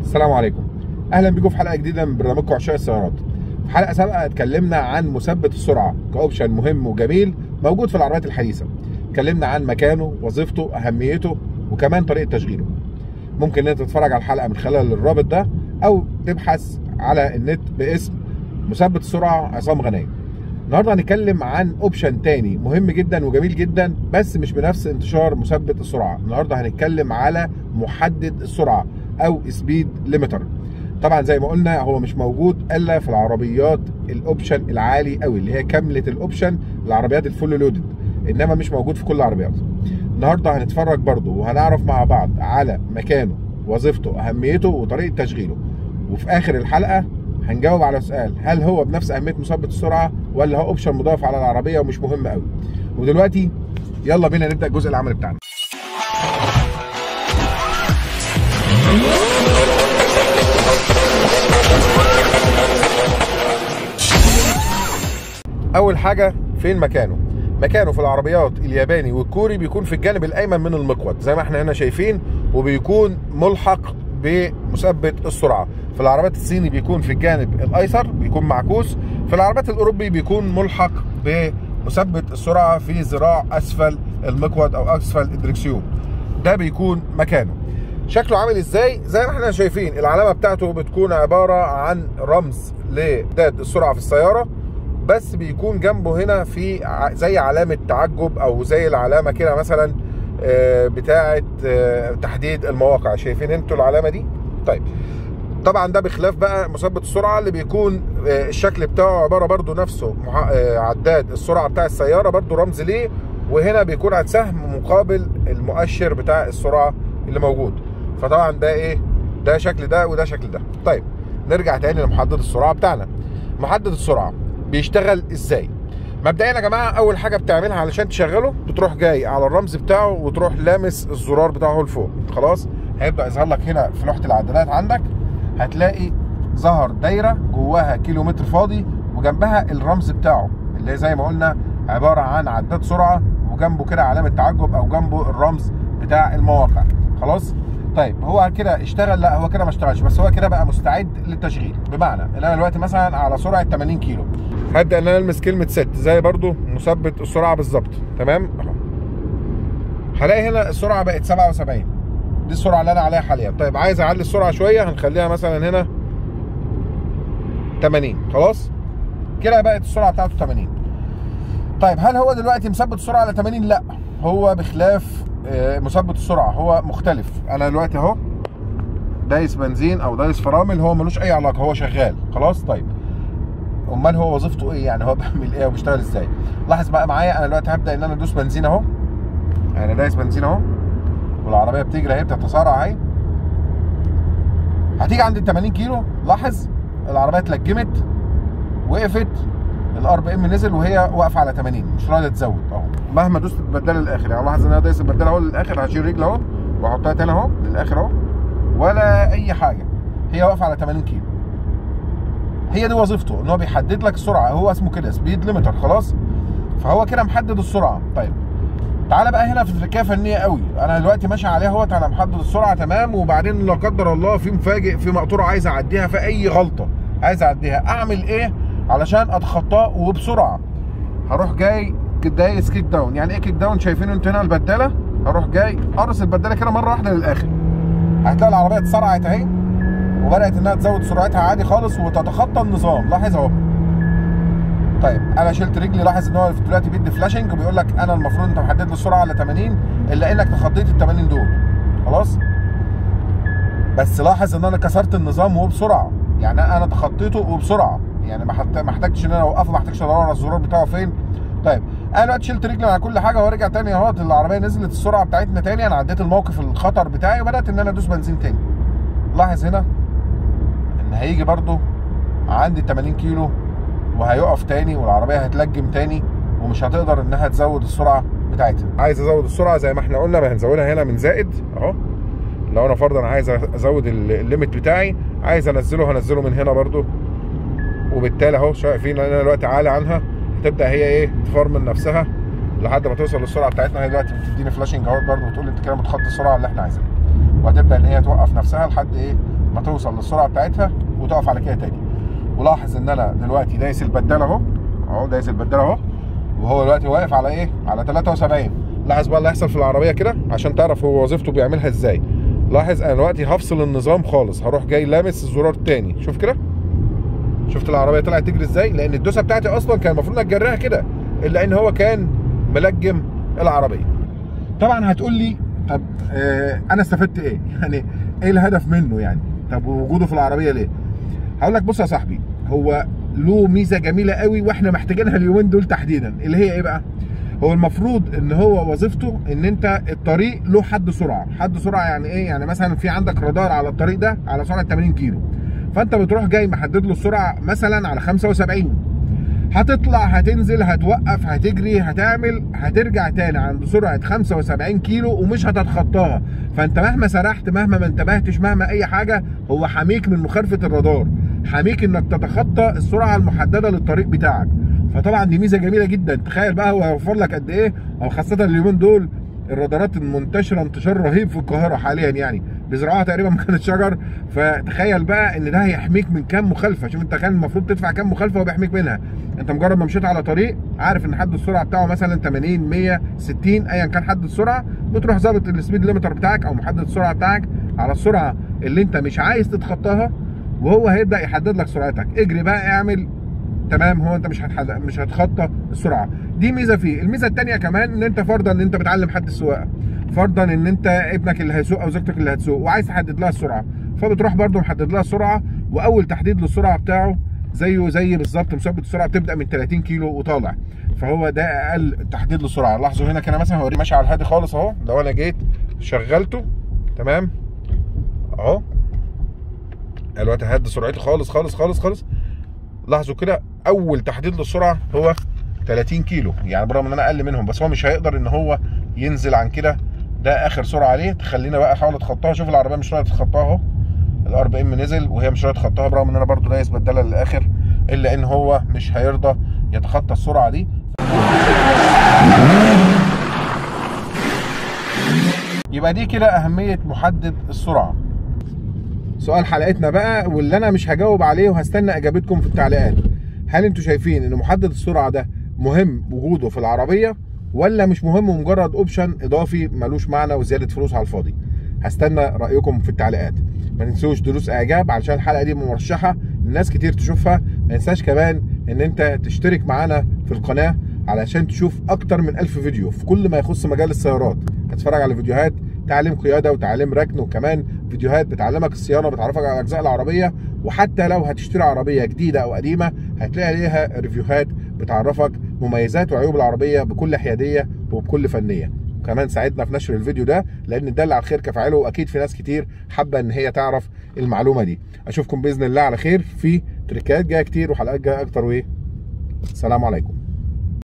السلام عليكم اهلا بيكم في حلقه جديده من برنامجكم عشاق السيارات في حلقه سابقه اتكلمنا عن مثبت السرعه كاوبشن مهم وجميل موجود في العربيات الحديثه اتكلمنا عن مكانه وظيفته اهميته وكمان طريقه تشغيله ممكن ان انت تتفرج على الحلقه من خلال الرابط ده او تبحث على النت باسم مثبت السرعه عصام غنايم النهارده هنتكلم عن اوبشن تاني مهم جدا وجميل جدا بس مش بنفس انتشار مثبت السرعه النهارده هنتكلم على محدد السرعه او سبيد ليميتر طبعا زي ما قلنا هو مش موجود الا في العربيات الاوبشن العالي قوي اللي هي كامله الاوبشن العربيات الفول لودد انما مش موجود في كل العربيات النهارده هنتفرج برضه وهنعرف مع بعض على مكانه وظيفته اهميته وطريقه تشغيله وفي اخر الحلقه هنجاوب على سؤال هل هو بنفس اهميه مثبت السرعه ولا هو اوبشن مضاف على العربيه ومش مهم قوي ودلوقتي يلا بينا نبدا الجزء العملي بتاعنا اول حاجه فين مكانه مكانه في العربيات الياباني والكوري بيكون في الجانب الايمن من المقود زي ما احنا هنا شايفين وبيكون ملحق بمثبت السرعه في العربيات الصيني بيكون في الجانب الايسر بيكون معكوس في العربيات الاوروبي بيكون ملحق بمثبت السرعه في ذراع اسفل المقود او اسفل الدركسيون ده بيكون مكانه شكله عامل ازاي زي ما احنا شايفين العلامه بتاعته بتكون عباره عن رمز لداد السرعه في السياره بس بيكون جنبه هنا في زي علامه تعجب او زي العلامه كده مثلا بتاعه تحديد المواقع شايفين انتوا العلامه دي طيب طبعا ده بخلاف بقى مثبت السرعه اللي بيكون الشكل بتاعه عباره برضو نفسه عداد السرعه بتاع السياره برضو رمز ليه وهنا بيكون على سهم مقابل المؤشر بتاع السرعه اللي موجود فطبعا ده ايه ده شكل ده وده شكل ده طيب نرجع تاني لمحدد السرعه بتاعنا محدد السرعه بيشتغل ازاي مبدئيا يا جماعه اول حاجه بتعملها علشان تشغله بتروح جاي على الرمز بتاعه وتروح لامس الزرار بتاعه لفوق خلاص هيبدا يظهر لك هنا في لوحه العدادات عندك هتلاقي ظهر دايره جواها كيلو متر فاضي وجنبها الرمز بتاعه اللي زي ما قلنا عباره عن عداد سرعه وجنبه كده علامه تعجب او جنبه الرمز بتاع المواقع خلاص طيب هو كده اشتغل لا هو كده ما اشتغلش بس هو كده بقى مستعد للتشغيل بمعنى ان انا دلوقتي مثلا على سرعه 80 كيلو هبدا ان انا المس كلمه ست زي برضو مثبت السرعه بالظبط تمام اهو هلاقي هنا السرعه بقت 77 دي السرعه اللي انا عليها حاليا طيب عايز اعلي السرعه شويه هنخليها مثلا هنا 80 خلاص كده بقت السرعه بتاعته 80 طيب هل هو دلوقتي مثبت السرعه على 80 لا هو بخلاف مثبت السرعه هو مختلف انا دلوقتي اهو دايس بنزين او دايس فرامل هو ملوش اي علاقه هو شغال خلاص طيب امال هو وظيفته ايه يعني هو بيعمل ايه وبيشتغل ازاي لاحظ بقى معايا انا دلوقتي هبدا ان انا ادوس بنزين اهو انا دايس بنزين اهو والعربيه بتجري اهي بتتسارع اهي هتيجي عند ال 80 كيلو لاحظ العربيه اتلجمت وقفت الار بي ام نزل وهي واقفه على 80 مش راضيه تزود اهو مهما دوست البداله للاخر يعني لاحظ ان انا دايس البداله اهو للاخر هشيل رجل اهو واحطها تاني اهو للاخر اهو ولا اي حاجه هي واقفه على 80 كيلو هي دي وظيفته ان هو بيحدد لك السرعه هو اسمه كده سبيد ليميتر خلاص فهو كده محدد السرعه طيب تعالى بقى هنا في تركيه فنيه قوي انا دلوقتي ماشي عليها اهوت انا محدد السرعه تمام وبعدين لا قدر الله في مفاجئ في مقطوره عايز اعديها في اي غلطه عايز اعديها اعمل ايه علشان اتخطاه وبسرعه هروح جاي دايس كيك داون يعني ايه كيك داون شايفين انتوا هنا البداله هروح جاي قرص البداله كده مره واحده للاخر هتلاقي العربيه اتسرعت اهي وبدات انها تزود سرعتها عادي خالص وتتخطى النظام لاحظ اهو طيب انا شلت رجلي لاحظ ان هو دلوقتي بيدي فلاشنج وبيقول لك انا المفروض انت محدد لي السرعه على 80 الا انك تخطيت ال 80 دول خلاص بس لاحظ ان انا كسرت النظام وبسرعه يعني انا تخطيته وبسرعه يعني ما احتاجتش ان انا اوقفه ما احتاجش ادور على الزرار بتاعه فين طيب انا دلوقتي شلت رجلي على كل حاجه ورجع تاني اهوت العربيه نزلت السرعه بتاعتنا تاني انا عديت الموقف الخطر بتاعي وبدات ان انا ادوس بنزين تاني لاحظ هنا ان هيجي برده عندي 80 كيلو وهيقف تاني والعربيه هتلجم تاني ومش هتقدر انها تزود السرعه بتاعتها عايز ازود السرعه زي ما احنا قلنا ما هنزودها هنا من زائد اهو لو انا فرضا عايز ازود الليميت بتاعي عايز انزله هنزله من هنا برده وبالتالي اهو شايفين انا دلوقتي عالي عنها تبدا هي ايه تفرمل نفسها لحد ما توصل للسرعه بتاعتنا هي دلوقتي بتديني فلاشنج اهوت برده وتقول لي انت كده متخطي السرعه اللي احنا عايزينها وهتبدا ان هي توقف نفسها لحد ايه ما توصل للسرعه بتاعتها وتقف على كده تاني ولاحظ ان انا دلوقتي دايس البدال اهو اهو دايس البدال اهو وهو دلوقتي واقف على ايه على 73 لاحظ بقى اللي هيحصل في العربيه كده عشان تعرف هو وظيفته بيعملها ازاي لاحظ انا دلوقتي هفصل النظام خالص هروح جاي لامس الزرار التاني شوف كده شفت العربيه طلعت تجري ازاي لان الدوسه بتاعتي اصلا كان المفروض انك تجريها كده الا ان هو كان ملجم العربيه طبعا هتقول لي طب آه انا استفدت ايه يعني ايه الهدف منه يعني طب وجوده في العربيه ليه هقول لك بص يا صاحبي هو له ميزه جميله قوي واحنا محتاجينها اليومين دول تحديدا اللي هي ايه بقى هو المفروض ان هو وظيفته ان انت الطريق له حد سرعه حد سرعه يعني ايه يعني مثلا في عندك رادار على الطريق ده على سرعه 80 كيلو فانت بتروح جاي محدد له السرعه مثلا على 75 هتطلع هتنزل هتوقف هتجري هتعمل هترجع تاني عند سرعه 75 كيلو ومش هتتخطاها فانت مهما سرحت مهما ما انتبهتش مهما اي حاجه هو حميك من مخالفه الرادار حميك انك تتخطى السرعه المحدده للطريق بتاعك فطبعا دي ميزه جميله جدا تخيل بقى هو هيوفر لك قد ايه او خاصه اليومين دول الرادارات المنتشره انتشار رهيب في القاهره حاليا يعني بيزرعوها تقريبا مكان الشجر فتخيل بقى ان ده هيحميك من كام مخالفه شوف انت كان المفروض تدفع كام مخالفه وبيحميك منها انت مجرد ما مشيت على طريق عارف ان حد السرعه بتاعه مثلا 80 100 60 ايا كان حد السرعه بتروح ظابط السبيد ليمتر بتاعك او محدد السرعه بتاعك على السرعه اللي انت مش عايز تتخطاها وهو هيبدا يحدد لك سرعتك اجري بقى اعمل تمام هو انت مش هتحد... مش هتخطى السرعه دي ميزه فيه الميزه الثانيه كمان ان انت فرضا ان انت بتعلم حد السواقه فرضا ان انت ابنك اللي هيسوق او زوجتك اللي هتسوق وعايز تحدد لها السرعه فبتروح برده محدد لها السرعه واول تحديد للسرعه بتاعه زيه زي بالظبط مثبت السرعه بتبدا من 30 كيلو وطالع فهو ده اقل تحديد للسرعه لاحظوا هنا كده مثلا هو ماشي على الهادي خالص اهو لو انا جيت شغلته تمام اهو دلوقتي هدي سرعتي خالص خالص خالص خالص لاحظوا كده اول تحديد للسرعه هو 30 كيلو يعني برغم ان انا اقل منهم بس هو مش هيقدر ان هو ينزل عن كده ده اخر سرعه عليه تخلينا بقى احاول اتخطاها شوف العربيه مش راضيه تتخطاها اهو الار بي ام نزل وهي مش راضيه تتخطاها برغم ان انا برده دايس بدله للاخر الا ان هو مش هيرضى يتخطى السرعه دي يبقى دي كده اهميه محدد السرعه سؤال حلقتنا بقى واللي انا مش هجاوب عليه وهستنى اجابتكم في التعليقات هل انتوا شايفين ان محدد السرعه ده مهم وجوده في العربيه ولا مش مهم ومجرد اوبشن اضافي ملوش معنى وزياده فلوس على الفاضي هستنى رايكم في التعليقات ما تنسوش دروس اعجاب علشان الحلقه دي مرشحه لناس كتير تشوفها ما تنساش كمان ان انت تشترك معانا في القناه علشان تشوف اكتر من ألف فيديو في كل ما يخص مجال السيارات هتتفرج على فيديوهات تعليم قياده وتعليم ركن وكمان فيديوهات بتعلمك الصيانه وبتعرفك على اجزاء العربيه وحتى لو هتشتري عربيه جديده او قديمه هتلاقي عليها ريفيوهات بتعرفك مميزات وعيوب العربيه بكل حياديه وبكل فنيه وكمان ساعدنا في نشر الفيديو ده لان الدل على الخير كفاعله واكيد في ناس كتير حابه ان هي تعرف المعلومه دي اشوفكم باذن الله على خير في تريكات جايه كتير وحلقات جايه اكتر وايه السلام عليكم